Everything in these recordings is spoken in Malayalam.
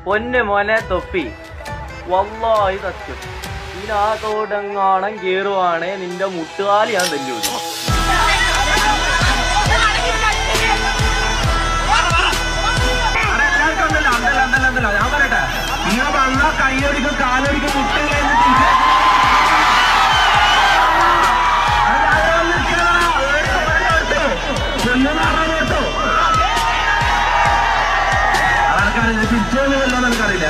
പൊന്നെ മോനെ തൊപ്പി വല്ലായി സത്യം ഇതിനകത്തോടെങ്ങാണം കേറുവാണേ നിന്റെ മുട്ടുകാലി ഞാൻ തല്ലൂ ഞാൻ പറയട്ടെ നിങ്ങൾ വന്നാ കൈയടിക്കും കാലടിക്കും മുട്ടില്ല തിരിച്ചോന്നില്ലല്ലോ എനിക്കറിയില്ല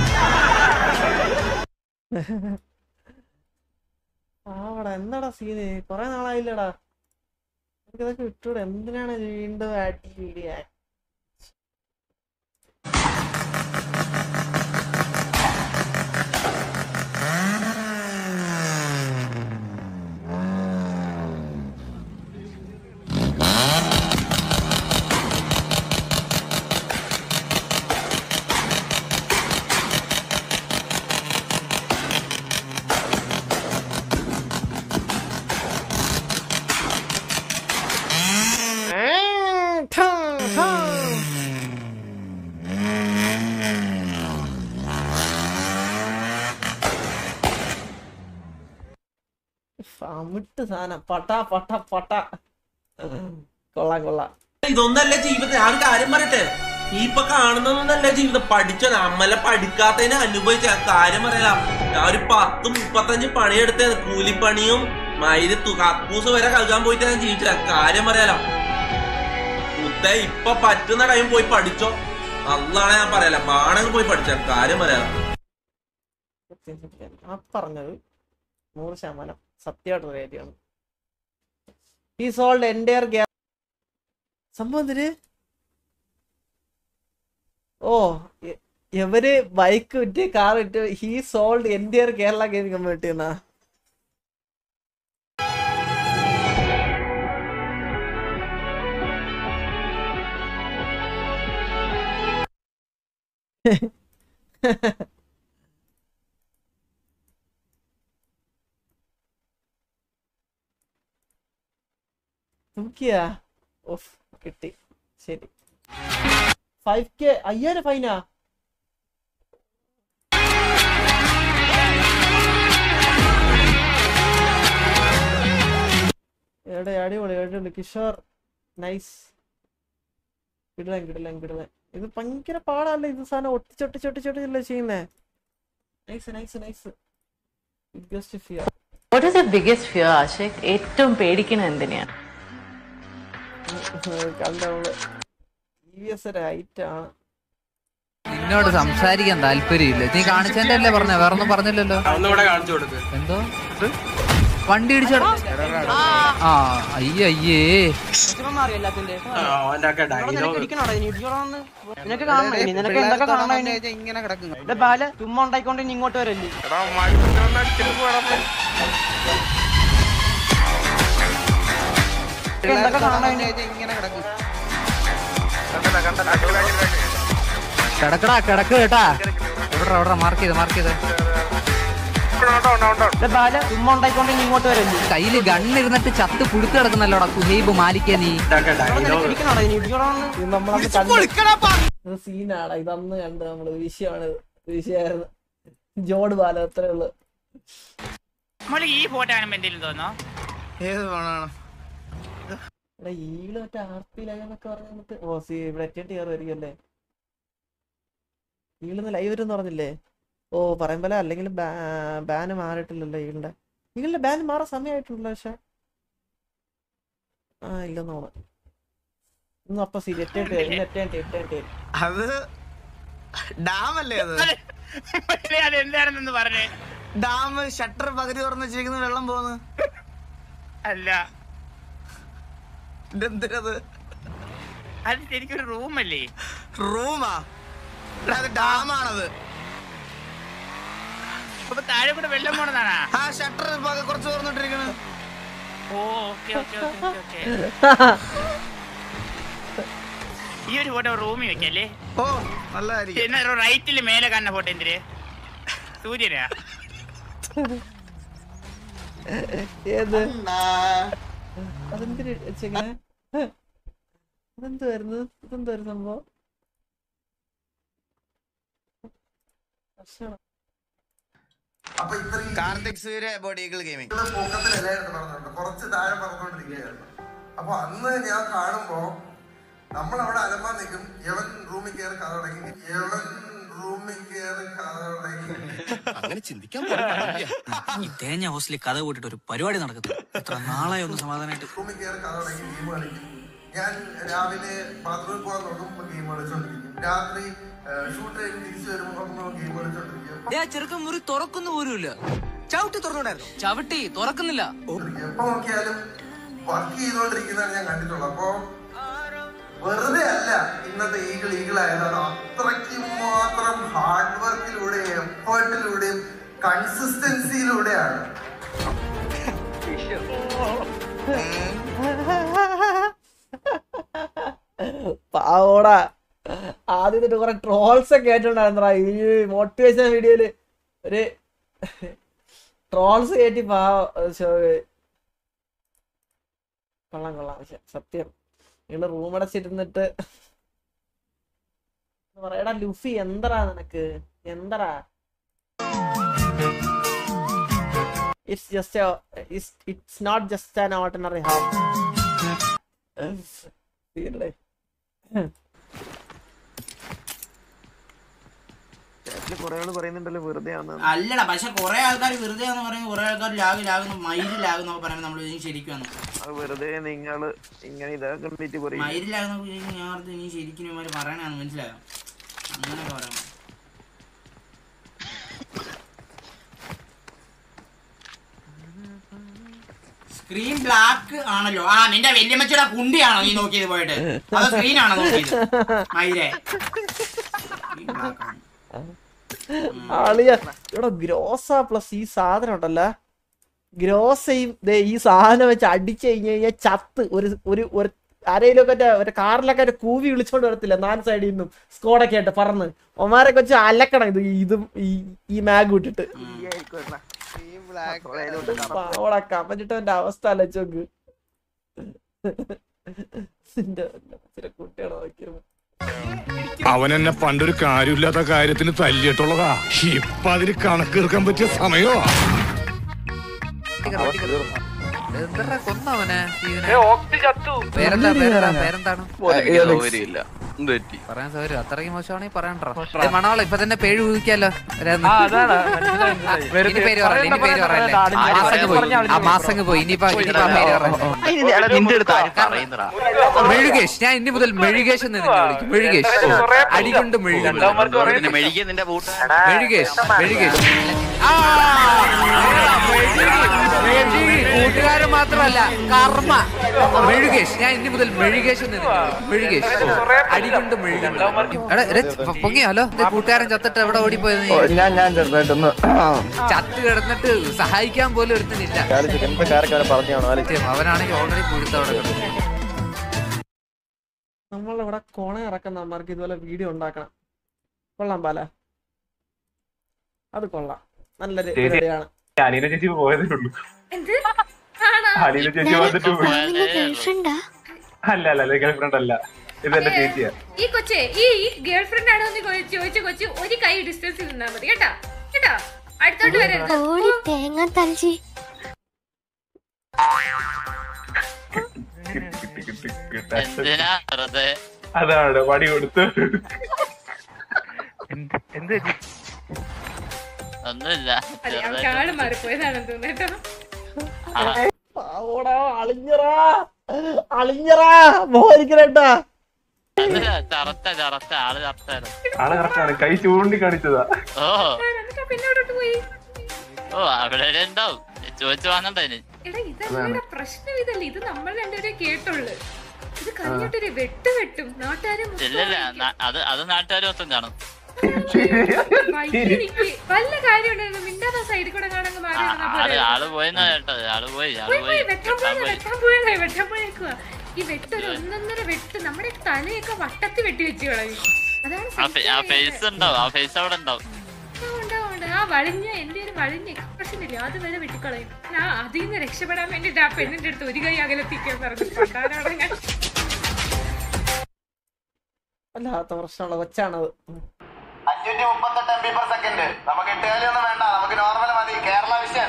ആവടാ എന്താടാ സീന് കൊറേ നാളായില്ലടാ എനിക്കിതൊക്കെ വിട്ടൂടെ എന്തിനാണ് ഇത് വീണ്ടും ആഡ് വീഡിയോ അമിട്ട് സാധനം പട്ട പട്ട പട്ട കൊള്ളാം കൊള്ളാം ഇതൊന്നല്ല ജീവിതം ഞാൻ ഒരു കാര്യം പറയട്ടെ ഈ ഇപ്പൊ കാണുന്നതൊന്നല്ല ജീവിതം പഠിച്ച നമ്മളെ പഠിക്കാത്തതിനെ അനുഭവിച്ച ആ കാര്യം പറയാം ഞാൻ ഒരു പത്ത് മുപ്പത്തഞ്ച് പണിയെടുത്ത കൂലിപ്പണിയും മയില് തു- കക്കൂസ് വരെ കഴുകാൻ പോയിട്ട് ഞാൻ ജീവിച്ച കാര്യം പറയാലോ മുത്തേ ഇപ്പൊ പറ്റുന്ന ടൈം പോയി പഠിച്ചോ അള്ളാണ് ഞാൻ പറയാല മാണെങ്കിൽ പോയി പഠിച്ച കാര്യം പറയാലോ സത്യം സത്യം ആ പറഞ്ഞത് നൂറ് ശതമാനം സത്യമായിട്ടുള്ള കാര്യമാണ് ഈ സോൾഡ് എൻ്റെ സംഭവം എന്തിന് ഓ എ- എവര് ബൈക്ക് വിറ്റ് കാർ വിറ്റ് ഹീ സോൾഡ് എൻ്റെ കേരള ഗെയിമിംഗ് കമ്മ്യൂണിറ്റി എന്നാ നോക്കിയാ ഓഫ് കിട്ടി ശരി ഫൈവ് കെ അയ്യായിരം ഫൈനാ എവിടെ അടിപൊളി അടിപൊളി കിഷോർ നൈസ് കിടലൻ കിടലൻ കിടലൻ ഇത് ഭയങ്കര പാടല്ലേ ഇത് സാധനം ഒട്ടിച്ചൊട്ടിച്ചൊട്ടിച്ചൊട്ടിച്ചല്ലേ ചെയ്യുന്നേ nice nice nice biggest fear what is the biggest fear Ashik ഏറ്റവും പേടിക്കണ എന്തിനാണ് കണ്ടവള് ടി വി എസ് ഹൈറ്റ് ആണ് നിന്നോട് സംസാരിക്കാൻ താല്പര്യമില്ല നീ കാണിച്ചെന്റെ അല്ലേ പറഞ്ഞ വേറെ ഒന്നും പറഞ്ഞില്ലല്ലോ ഒന്നുകൂടെ കാണിച്ചു കൊടുക്ക് എന്തോ വണ്ടി ഇടിച്ചോ ആ അയ്യേ അയ്യേ അവന്റെ ഒക്കെ ഡയലോഗ് നിനക്ക് കാണണം ഇനി നിനക്ക് എന്തൊക്കെ കാണണം ഇനി ഇങ്ങനെ കിടക്കുന്നു എന്റെ ബാല ചുമ്മാ ഉണ്ടായിക്കൊണ്ട് ഇനി ഇങ്ങോട്ട് വരല്ലേ നിനക്ക് എന്തൊക്കെ കാണണം ഇനി ഇങ്ങനെ കിടക്കും കിടക്കടാ കിടക്ക് കേട്ടാ എവിടെ എവിടെ മാർക്ക് ചെയ്ത് മാർക്ക് ചെയ്ത് എന്റെ ബാല ചുമ്മാ ഉണ്ടായിക്കൊണ്ട് ഇനി ഇങ്ങോട്ട് വരല്ലേ കയ്യില് ഗണ്ണിരുന്നിട്ട് ചത്ത് പുഴുത്ത് കിടക്കുന്നല്ലോടാ കുഹൈബ് മാലിക്ക നീ നിനക്ക് ഇരിക്കണോടാ ഇനി ഇടിക്കണോന്ന് ഇത് നമ്മളന്ന് ഇത് സീനാടാ ഇതന്ന് കണ്ട് നമ്മള് വിഷയമാണ് വിഷയമായിരുന്നു ജോഡ് ബാല അത്രേ ഉള്ളു നമ്മൾ ഈ ഫോട്ടോ കാണുമ്പോ എന്തെങ്കിലും തോന്നോ ഏത് വേണോ എടാ ഈള് മറ്റേ ആർ പി ലൈവ് എന്നൊക്കെ പറഞ്ഞ നമുക്ക് ഓ സി ഇവിടെ എറ്റി കയറുമായിരിക്കും ഈളിന്ന് ലൈവ് വരും പറഞ്ഞില്ലേ ഓ പറയുമ്പോലെ അല്ലെങ്കിൽ ബാന് മാറിയിട്ടില്ലല്ലോ ഈളിന്റെ ഈളിന്റെ ബാൻ മാറാൻ സമയമായിട്ടുണ്ടല്ലോ പക്ഷെ ആ ഇല്ലെന്ന് തോന്നുന്നു ഇന്ന് അപ്പൊ സി എട്ടേട്ട് ഇന്ന് എട്ടേട്ട് എട്ടേട്ട് അത് ഡാം അല്ലേ അത് അത് എന്താണെന്ന് പറഞ്ഞേ ഡാം ഷട്ടർ പകുതി തുറന്ന് വെച്ചിരിക്കുന്ന വെള്ളം പോകുന്നു അല്ല ഇതെന്തിനത് അത് ശരിക്കൊരു റൂമല്ലേ റൂമാ എടാ, അത് ഡാമാണത് അപ്പൊ താഴെ കൂടെ വെള്ളം പോണതാണാ ആ ഷട്ടർ കുറച്ച് തുറന്നിട്ടിരിക്കണ് oh okay okay okay okay ഈ ഒരു ഫോട്ടോ റൂമിൽ വെക്കല്ലേ ഓ നല്ലതായിരിക്കും എന്നാ റൈറ്റിൽ മേലെ കാണുന്ന ഫോട്ടോ എന്തിര് സൂര്യനാ ഏത് അതെന്തിന് വെച്ചെങ്ങനെ അതെന്തുവായിരുന്നു ഇതെന്തുവായിരുന്നു സംഭവം പ്രശ്നമാണ് അപ്പൊ ഇത്രയും കാർത്തിക് സൂര്യ ബോഡികൾ ഗെയിമിംഗ് പൊക്കത്തിലല്ലായിരുന്നു പറഞ്ഞുണ്ട് കുറച്ച് താഴെ പറഞ്ഞുകൊണ്ടിരിക്കുകയായിരുന്നു അപ്പൊ അന്ന് ഞാൻ കാണുമ്പോ നമ്മൾ അവിടെ അലമ്പാൻ നിൽക്കും യവൻ റൂമിൽ കയറി കഥ തുടങ്ങി യവൻ റൂമിൽ കയറി കഥ തുടങ്ങി അങ്ങനെ ചിന്തിക്കാൻ ഈ തേഞ്ഞ ഹോസ്റ്റലിൽ കഥ കൂട്ടിട്ട് ഒരു പരിപാടി നടക്കത്തില്ല എത്ര നാളായി ഒന്ന് സമാധാനമായിട്ട് റൂമിൽ കയറി കഥ തുടങ്ങി ഗെയിം കളിക്കും ഞാൻ രാവിലെ ബാത്റൂമിൽ പോകാൻ നോക്കുമ്പോൾ ഗെയിം കളിച്ചോണ്ടിരിക്കും രാത്രി ഷൂട്ട് കഴിഞ്ഞ് തിരിച്ചു വരുമ്പോൾ ഗെയിം കളിച്ചോണ്ടിരിക്കും ചെറുക്കൻ മുറി തുറക്കുന്ന പോലുമില്ല ചവിട്ടി തുറന്നുണ്ടായിരുന്നു ചവിട്ടി തുറക്കുന്നില്ല എപ്പോ നോക്കിയാലും വർക്ക് ചെയ്തോണ്ടിരിക്കുന്നതാണ് ഞാൻ കണ്ടിട്ടുള്ളത് അപ്പൊ വെറുതെ അല്ല ഇന്നത്തെ ഈഗിൾ ഈഗിൾ ആയത് അത് അത്രയ്ക്ക് മാത്രം ഹാർഡ് വർക്കിലൂടെയും എഫേർട്ടിലൂടെയും കൺസിസ്റ്റൻസിയിലൂടെയാണ് പാവോടാ ആദ്യം തൊട്ട് കുറെ ട്രോൾസ് ഒക്കെ കേട്ടിട്ടുണ്ടായിരുന്നടാ ഈ മോട്ടിവേഷൻ വീഡിയോയില് ഒരു ട്രോൾസ് കയറ്റി പാവ ശോ, കൊള്ളാം കൊള്ളാം പക്ഷെ സത്യം നിങ്ങള് റൂം അടച്ചിരുന്നിട്ട് പറയടാ ലുഫി എന്തറാ നിനക്ക് എന്തറാ it's just it's not just an ordinary heart തീരല്ലേ കുറെ ആള് പറയുന്നുണ്ടല്ലോ വെറുതെ അല്ലടാ പക്ഷെ കുറെ ആൾക്കാർ വെറുതെ എന്ന് പറയും കുറെ ആൾക്കാർ ലാഗ് ലാഗ് മയില് ലാഗ് എന്നൊക്കെ പറയുമ്പോൾ നമ്മൾ ശരിക്കും വെറുതെ നിങ്ങള് ഇങ്ങനെ ഇതാക്കിട്ട് പറയും മയില് ലാഗ് എന്നൊക്കെ ചോദിക്കുമ്പോൾ ഞാൻ ഓർത്ത് നീ ശരിക്കും ഇവന്മാര് പറയണാന്ന് മനസ്സിലായോ അങ്ങനെയൊക്കെ പറയാം സ്ക്രീൻ ബ്ലാക്ക് ആണല്ലോ ആ നിന്റെ വല്യമ്മച്ചിയുടെ കുണ്ടിയാണോ നീ നോക്കിയത് പോയിട്ട് അതോ സ്ക്രീൻ ആണോ നോക്കിയത് മയിലേ Screen black ആണ്. ആളിയ ഇവിടെ ഗ്രോസ പ്ലസ് ഈ സാധനം ഉണ്ടല്ലോ ഗ്രോസയും ദേ ഈ സാധനം വെച്ച് അടിച്ചു കഴിഞ്ഞ് കഴിഞ്ഞാൽ ചത്ത് ഒരു ഒരു ഒരു ആരെയിലൊക്കെ മറ്റേ ഒരു കാറിലൊക്കെ ഒരു കൂവി വിളിച്ചോണ്ട് വരത്തില്ല നാല് സൈഡിൽ നിന്നും സ്കോഡൊക്കെ ആയിട്ട് പറന്ന് ഒമാരൊക്കെ വെച്ച് അലക്കണം ഇത് ഇതും ഈ ഈ മാഗ് വിട്ടിട്ട് പാവടാ കമഞ്ഞിട്ടവന്റെ അവസ്ഥ അലച്ചോക്ക് ചില കുട്ടികളെ നോക്കിയത് അവൻ എന്നെ പണ്ടൊരു കാര്യമില്ലാത്ത കാര്യത്തിന് തല്ലിയിട്ടുള്ളതാ ഇപ്പൊ അതിന് കണക്കെടുക്കാൻ പറ്റിയ സമയോ എന്താ കൊന്നവനെ പേരെന്താ പേരെന്താ പേരെന്താണ് പറയാൻ സൗകര്യം അത്രയ്ക്ക് മോശമാണെങ്കിൽ പറയണ്ടോ മണോള ഇപ്പൊ തന്നെ പേര് ഊഹിക്കാലോ ഇനി പേര് പറയല്ലേ ഇനി പേര് പറയല്ലേ മാസങ്ങ് പോയി ആ മാസങ്ങ് പോയി ഇനിയിപ്പോ ഇനിയിപ്പോ ആ പേര് പറയല്ലേ മെഴുകേഷ് ഞാൻ ഇനി മുതൽ മെഴുകേഷ് എന്ന് നിന്നെ വിളിക്കും മെഴുകേഷ് അടികൊണ്ട് മെഴുകുണ്ട് മെഴുകേഷ് മെഴുകേഷ് ആ, മെഴുകി. കൂട്ടുകാരൻ മാത്രമല്ല കർമ്മ മെഴുകേഷ് ഞാൻ ഇനി മുതൽ മെഴുകേഷ് എന്ന് നിന്നെ വിളിക്കും മെഴുകേഷ് അടികൊണ്ട് മെഴുകുണ്ട് എടാ രെ, പൊ- പൊങ്ങിയോ ഹലോ ഇത് കൂട്ടുകാരൻ ചത്തിട്ട് എവിടെ ഓടിപ്പോയത് നീ ഞാൻ ഞാൻ ചെറുതായിട്ടൊന്ന് ചത്ത് കിടന്നിട്ട് സഹായിക്കാൻ പോലും ഒരുത്തനില്ല ചിക്കൻ കാരക്കാരെ പറഞ്ഞാണോ സത്യം, അവനാണെങ്കിൽ ഓൾറെഡി പുഴുത്തവിടെ കിടക്കുന്നു നമ്മളിവിടെ കോണ ഇറക്കുന്ന അമ്മമാർക്ക് ഇതുപോലെ വീഡിയോ ഉണ്ടാക്കണം കൊള്ളാം പാല അത് കൊള്ളാം നല്ലൊരു പരിപാടിയാണ് അലീന ചേച്ചി പോയതേ ഉള്ളൂ അലീന ചേച്ചി വന്നിട്ട് പോയി അല്ല അല്ല അല്ല ഗേൾ ഫ്രണ്ട് അല്ല ഇത് എന്റെ ചേച്ചിയാ ഈ കൊച്ചെ ഈ ഗേൾ ഫ്രണ്ട് ആണോ എന്ന് കൊ- ചോദിച്ച കൊച്ചു ഒരു കൈ ഡിസ്റ്റൻസിൽ നിന്നാ മതി കേട്ടാ കേട്ടാ അടുത്തോട്ട് വരരുത് തേങ്ങ തൽജി കിട്ടി, കിട്ടി, കിട്ടി. അതാണ് പണി കൊടുത്ത് അതെ അവൾക്ക് ആള് മാറിപ്പോയതാണെന്ന് തോന്നുന്നു കേട്ടോ പാവോടാ അളിഞ്ഞറാ അളിഞ്ഞറാ മോരിക്കണേട്ടാ ആളെ കറക്റ്റാണ് കൈ ചൂണ്ടി കാണിച്ചതാ എന്നിട്ട് പിന്നോട്ടോട്ട് പോയി ഓ അവിടെ ഉണ്ടാവും ചോദിച്ചു വാങ്ങണ്ടേ എടാ ഇതല്ല പ്രശ്നം ഇതല്ല ഇത് നമ്മൾ രണ്ടുപേരെ കേട്ടുള്ളു ഇത് കഴിഞ്ഞിട്ടൊരു വെട്ട് വെട്ടും നാട്ടുകാരെ മൊത്തം ഇല്ലല്ല ന- അത് അത് നാട്ടുകാർ മൊത്തം കാണും വൈകിരിക്ക്. വല്ല കാര്യം ഉണ്ടായിരുന്നു മിണ്ടാതെ സൈഡിൽ കൂടെ കാണാൻ മാറി ആ, ഇരുന്നാ ആള് പോരെ. ആള് പോയെന്നാ കേട്ടത് ആള് പോയി ആള് പോയി, പോയി പോയി, വെട്ടാൻ വെട്ടാൻ പോയതാ, പോയി വെട്ടാൻ പോയതാ, വെട്ടാൻ പോയേക്കുവാ. ഈ വെട്ട് ഒരു ഒന്നൊന്നര വെട്ട് നമ്മുടെ തലയൊക്കെ വട്ടത്തി വെട്ടി വെച്ച് കളയും അതാണ് ആ ഫെ- ആ സഹിക്കാൻ ഫേസ് ഉണ്ടാവും ആ ഫേസ് അവിടെ ഉണ്ടാവും ഉണ്ടാവും, ഉണ്ടാവും, ഉണ്ടാവും. ആ വളിഞ്ഞ എന്റെ ഒരു വളിഞ്ഞ എക്സ്പ്രഷൻ ഇല്ലേ അത് വരെ വെട്ടിക്കളയും ഞാൻ അതിൽ നിന്ന് രക്ഷപ്പെടാൻ വേണ്ടിട്ട് ആ പെണ്ണിന്റെ അടുത്ത് ഒരു കൈ അകലത്തിക്കാൻ പറഞ്ഞു പണ്ടാരാണ് ഞാൻ അല്ലാത്ത പ്രശ്നമുള്ള കൊച്ചാണത് അല്ല അഞ്ഞൂറ്റി മുപ്പത്തെട്ട് എം ബി പെർ സെക്കൻഡ് നമുക്ക് എട്ടുകാലി ഒന്നും വേണ്ട നമുക്ക് നോർമൽ മതി കേരള വിഷൻ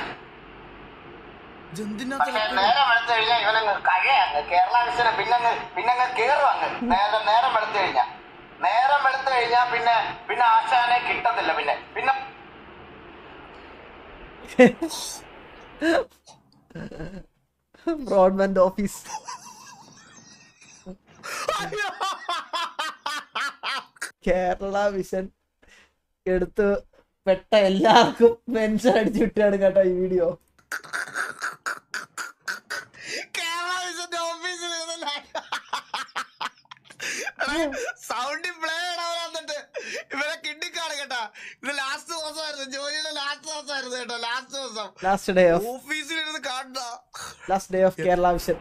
പക്ഷേ നേരം വെളുത്തു കഴിഞ്ഞാൽ ഇവനങ്ങ് കഴയങ്ങ് കേരള വിഷന് പിന്നങ്ങ് പിന്നങ്ങ് കേറും അങ്ങ് നേരം നേരം വെളുത്തു കഴിഞ്ഞാൽ നേരം വെളുത്തു കഴിഞ്ഞാൽ പിന്നെ പിന്നെ ആശാനെ കിട്ടത്തില്ല പിന്നെ പിന്നെ ബ്രോഡ്ബാൻഡ് ഓഫീസ് കേരള വിഷൻ എടുത്ത് പെട്ട എല്ലാവർക്കും മെൻഷൻ അടിച്ചു വിട്ടാണ് കേട്ടോ ഈ വീഡിയോ കേരള വിഷന്റെ ഓഫീസിൽ സൗണ്ടിൽ പ്ലേ എന്നിട്ട് ഇവരെ കിട്ടിക്കാണ് കേട്ടാ ഇത് ലാസ്റ്റ് ദിവസമായിരുന്നു ജോലിയുടെ ലാസ്റ്റ് ദിവസമായിരുന്നു കേട്ടോ ലാസ്റ്റ് ദിവസം ലാസ്റ്റ് ഡേ ഓഫ് ഓഫീസിലിരുന്ന് കാണണ്ട last day of Kerala Vision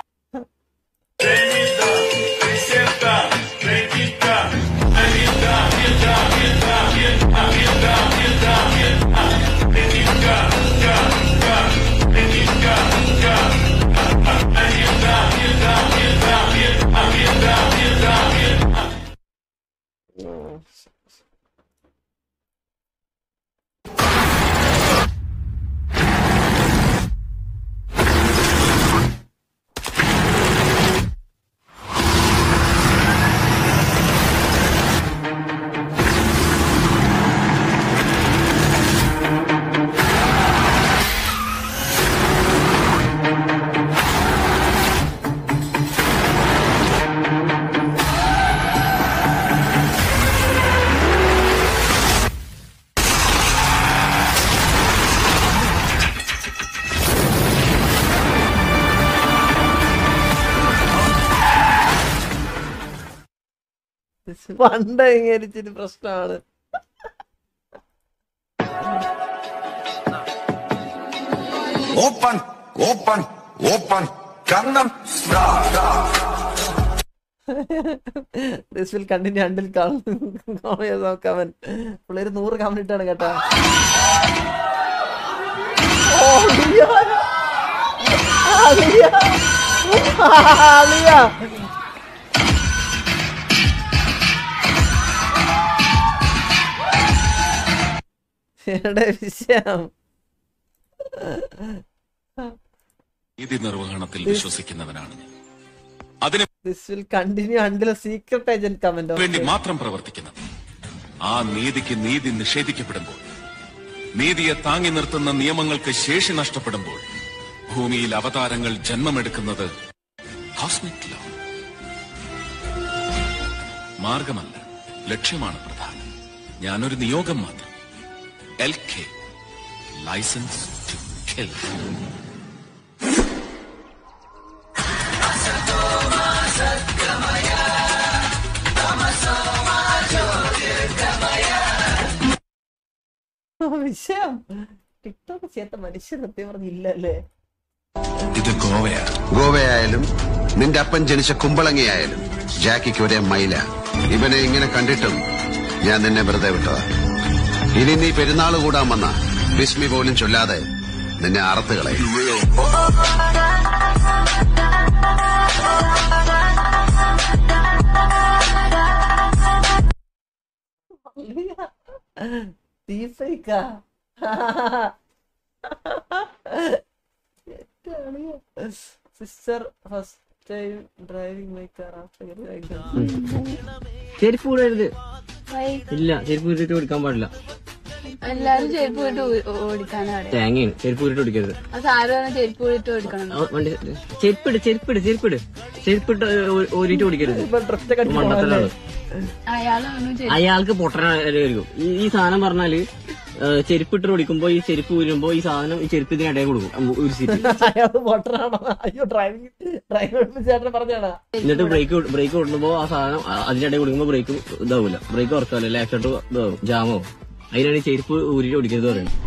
പണ്ട് ഇങ്ങനെ ഇച്ചിരി പ്രശ്നമാണ് ഓപ്പൺ ഓപ്പൺ ഓപ്പൺ കണ്ണം this will continue until comment പിള്ളേര് നൂറ് കമന്റ് ഇട്ടാണ് കേട്ടോ ഓ, അളിയാ. അളിയാ. അളിയാ. എവിടെ വിഷയം നീതി നിർവഹണത്തിൽ വിശ്വസിക്കുന്നവനാണ് ഞാൻ. അതിനു this will continue until secret agent comment വേണ്ടി മാത്രം പ്രവർത്തിക്കുന്നത് ആ നീതിക്ക് നീതി നിഷേധിക്കപ്പെടുമ്പോൾ നീതിയെ താങ്ങി നിർത്തുന്ന നിയമങ്ങൾക്ക് ശേഷി നഷ്ടപ്പെടുമ്പോൾ ഭൂമിയിൽ അവതാരങ്ങൾ ജന്മമെടുക്കുന്നത് കോസ്മിക് ലോ മാർഗമല്ല ലക്ഷ്യമാണ് പ്രധാനം ഞാനൊരു നിയോഗം മാത്രം L K licence to kill വിഷയം ടിക്ടോക്ക് ചെയ്യാത്ത മനുഷ്യൻ സത്യം പറഞ്ഞില്ലല്ലേ ഇത് ഗോവയാ ഗോവയായാലും നിന്റെ അപ്പൻ ജനിച്ച കുമ്പളങ്ങിയായാലും ജാക്കിക്ക് ഒരേ മൈല ഇവനെ ഇങ്ങനെ കണ്ടിട്ടും ഞാൻ നിന്നെ വെറുതെ വിട്ടതാ ഇനി നീ പെരുന്നാൾ കൂടാൻ വന്ന ബിസ്മി പോലും ചൊല്ലാതെ നിന്നെ അറുത്ത് കളയും തീഫൈക്കാ sister first time driving my car after ചെരുപ്പ് കൂടരുത് ഇല്ല ചെരുപ്പ് ഇട്ടിട്ട് ഓടിക്കാൻ പാടില്ല എല്ലാരും ചെരുപ്പ് ഇട്ട് ഓടിക്കാനാണ് തേങ്ങയാണ് ചെരുപ്പ് ഇട്ടിട്ട് ഓടിക്കരുത് ആ സാധാരണ ചെരുപ്പ് ഇട്ട് ഓടിക്കണം ആ, വണ്ടി ചെരുപ്പിട് ചെരുപ്പിട് ചെരുപ്പിട് ചെരുപ്പിട്ട് ഓ- ഓടിയിട്ട് ഓടിക്കരുത് മണ്ടത്തരാണ് അയാളൊന്നും ചെരുപ്പ് അയാൾക്ക് പൊട്ടനായിരിക്കും ഈ ഈ സാധനം പറഞ്ഞാല് ഏ, ചെരുപ്പിട്ട് ഓടിക്കുമ്പോ ഈ ചെരുപ്പ് ഊരുമ്പോ ഈ സാധനം ഈ ചെരുപ്പ് ഇതിനിടയിൽ കൊടുക്കും ഉം, ഒരു സീറ്റ് അയാൾ മോട്ടറാണോ അയ്യോ ഡ്രൈവിംഗ് ഡ്രൈവർ ചേട്ടൻ പറഞ്ഞാണ് എന്നിട്ട് ബ്രേക്ക് ബ്രേക്ക് ഓടുമ്പോ ആ സാധനം ആ- അതിനിടയിൽ കൊടുക്കുമ്പോ ബ്രേക്ക് ഇതാവൂല ബ്രേക്ക് ഉറക്കാവില്ല അല്ലെ ആക്സിഡന്റ് ഇതാവും ജാമോ അതിനാണ് ഈ ചെരുപ്പ് ഊരിട്ട് ഓടിക്കരുത് പറയുന്നത്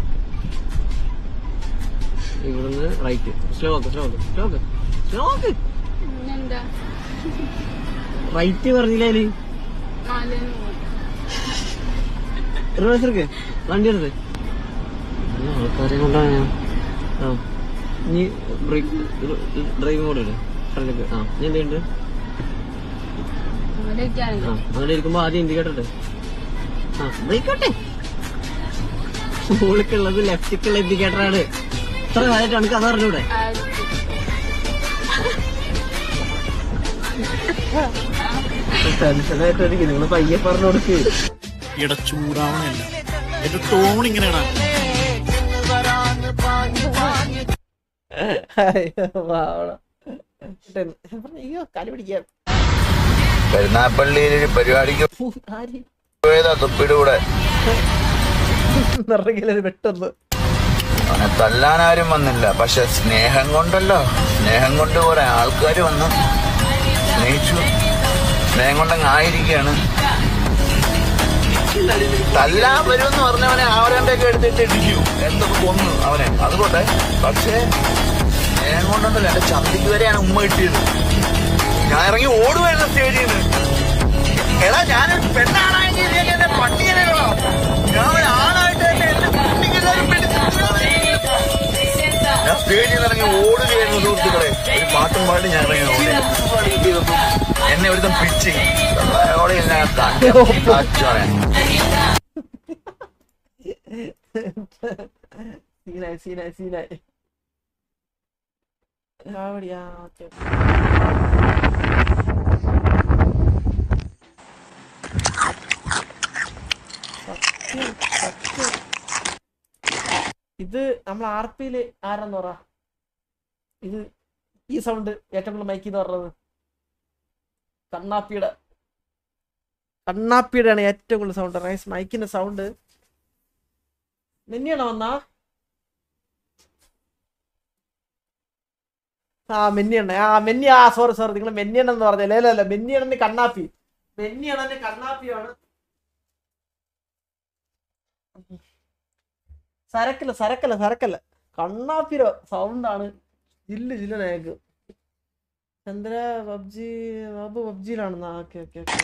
ഇവിടുന്ന് റൈറ്റ് സ്ലോ ആക്ക് സ്ലോ ആക്ക് സ്ലോ ആക്ക് സ്ലോ ആക്ക് പിന്നെന്താ റൈറ്റ് പറഞ്ഞില്ലേ മലന്ന് പോകും റിവേഴ്സ് എടുക്ക് വണ്ടി എടുത്ത് ആൾക്കാരെ കൊണ്ടാണ് ഞാൻ ആ ഇനി ബ്രേക്ക് ഡ്രൈവിംഗ് മോഡ് ഇട് ഫ്രണ്ടിലേക്ക് ആ ഇനി എന്തുണ്ട് അവിടെയൊക്കെയാണ് ആ അങ്ങനെ ഇരിക്കുമ്പോ ആദ്യം ഇൻഡിക്കേറ്റർ ഇട്ട് സംഭവിക്കട്ടെ സ്കൂളിക്കുള്ളത് ലെഫ്റ്റിക്കുള്ള ഇൻഡിക്കേറ്ററാണ് ഇത്ര കാലമായിട്ട് എനിക്ക് അത് അറിഞ്ഞൂടെ ടെൻഷനായിട്ടായിരിക്കും നിങ്ങൾ പയ്യെ പറഞ്ഞു കൊടുക്ക് ഇട ചൂടാവണല്ല എന്റെ ടോൺ ഇങ്ങനെയാടാ അയ്യോ, പാവടാ. ടെൻ- ഞാൻ പറഞ്ഞു, അയ്യോ കാല് പിടിക്കാം കരുനാപ്പള്ളിയിൽ ഒരു പരിപാടിക്ക് ആര് പോയതാ തുപ്പിയുടെ കൂടെ നിറകിലൊരു വെട്ടൊന്ന് അവനെ തല്ലാൻ ആരും വന്നില്ല പക്ഷെ സ്നേഹം കൊണ്ടല്ലോ സ്നേഹം കൊണ്ട് കുറെ ആൾക്കാർ വന്നു സ്നേഹിച്ചു സ്നേഹം കൊണ്ടങ്ങ് ആയിരിക്കുകയാണ് തല്ലാൻ വരുമെന്ന് പറഞ്ഞവനെ അവരെ ഒക്കെ എടുത്തിട്ട് ഇടിക്കൂ എന്തൊക്കെ കൊന്നു അവനെ അതുകൊണ്ട് പക്ഷേ സ്നേഹം കൊണ്ടൊന്നുമില്ല എന്റെ ചന്തിക്ക് വരെയാണ് ഉമ്മ കിട്ടിയത് ഞാൻ ഇറങ്ങി ഓടുവായിരുന്നു സ്റ്റേജിൽ നിന്ന് എടാ ഞാനൊരു പെണ്ണാണെങ്കിൽ നീ എന്നെ പട്ടിയല്ലോ ഞാൻ ഒരു ആണായിട്ട് തന്നെ എന്നെ കുട്ടിക്കെല്ലാവരും ഞാൻ സ്റ്റേജിൽ നിന്ന് ഇറങ്ങി ഓടുകയായിരുന്നു സുഹൃത്തുക്കളെ ഒരു പാട്ടും പാടി ഞാൻ ഇറങ്ങി ഓടി എന്നെ ഒരുത്തം പിച്ച് ഓടെ ഞാൻ കാച്ചോനെ സീനായി സീനായി സീനായി കാവടിയാ ഓക്കെ സത്യം സത്യം ഇത് നമ്മൾ ആർ പിയില് ആരാന്ന് പറ ഇത് ഈ സൗണ്ട് ഏറ്റവും കൂടുതൽ മൈക്ക് എന്ന് പറഞ്ഞത് കണ്ണാപ്പിയുടെ കണ്ണാപ്പിയുടെ ആണ് ഏറ്റവും കൂടുതൽ സൗണ്ട് റൈസ് മൈക്കിന്റെ സൗണ്ട് നിന്നെയാണോ വന്നാ ആ മെന്നിയണ്ണ ആ മെന്നി ആ സോറി സോറി നിങ്ങൾ മെന്നിയണ്ണ എന്ന് പറഞ്ഞല്ലേ അല്ല അല്ല മെന്നിയണ്ണന് കണ്ണാപ്പി മെന്നിയണ്ണന് കണ്ണാപ്പിയാണ് സരക്കല്ല സരക്കല്ല സരക്കല്ല കണ്ണാപ്പിരോ സൗണ്ടാണ് ജില്ല് ജില്ല നേക്ക് ചന്ദ്ര പബ്ജി ബാബു പബ്ജിയിലാണെന്നാ ഓക്കെ ഓക്കെ ഓക്കെ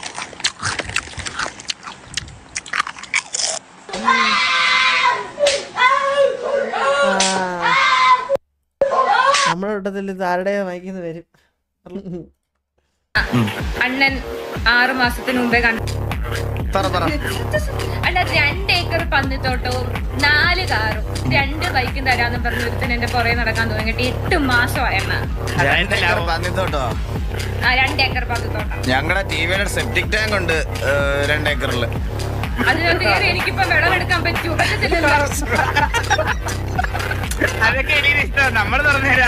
നമ്മുടെ കൂട്ടത്തിൽ ഇത് ആരുടെ മയക്കുന്ന വരും അണ്ണൻ ആറ് മാസത്തിന് മുമ്പേ കണ്ടു അണ്ണ രണ്ട് ഏക്കർ പന്നിത്തോട്ടവും നാല് കാറും രണ്ട് ബൈക്കും തരാന്ന് പറഞ്ഞ് ഒരുത്തൻ എന്റെ പുറകെ നടക്കാൻ തുടങ്ങിയിട്ട് എട്ട് മാസമായി അണ്ണ പന്നിത്തോട്ടോ ആ രണ്ട് ഏക്കർ പന്നിത്തോട്ടം ഞങ്ങളുടെ ടിവിയുടെ സെപ്റ്റിക് ടാങ്ക് ഉണ്ട് രണ്ടേക്കറില് അതിനകത്ത് കയറി എനിക്കിപ്പോ വെള്ളം എടുക്കാൻ പറ്റൂ പറ്റത്തില്ലല്ലോ അതൊക്കെ എനിക്ക് ഇഷ്ടം നമ്മൾ തുറന്നുതരാം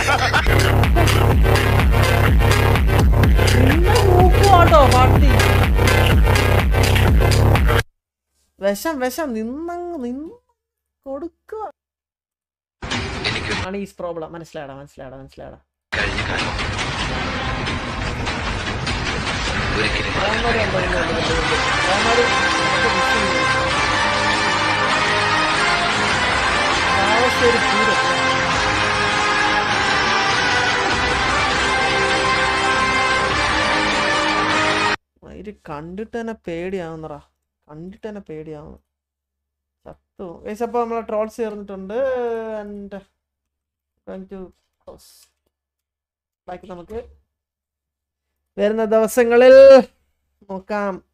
മൂക്കുവാട്ടോ പാട്ടി വിഷം വിഷം നിന്നങ്ങ് നിന്ന് കൊടുക്കുക ആണ് ഈ പ്രോബ്ലം മനസ്സിലാടാ മനസ്സിലാടാ മനസ്സിലാടാ കോമഡി ഉണ്ടോ ഇല്ല, ഇല്ല, ഇല്ല, ഇല്ല. കോമഡി നമുക്ക് miss ചെയ്യുന്നു. താമസിച്ചൊരു പൂരം ഇത് കണ്ടിട്ട് തന്നെ പേടിയാവുന്നറാ കണ്ടിട്ട് തന്നെ പേടിയാവുന്നു ചത്തു ഗൈസ് അപ്പോൾ നമ്മളെ ട്രോൾസ് ചേർന്നിട്ടുണ്ട് ആൻഡ് ബാക്കി നമുക്ക് വരുന്ന ദിവസങ്ങളിൽ നോക്കാം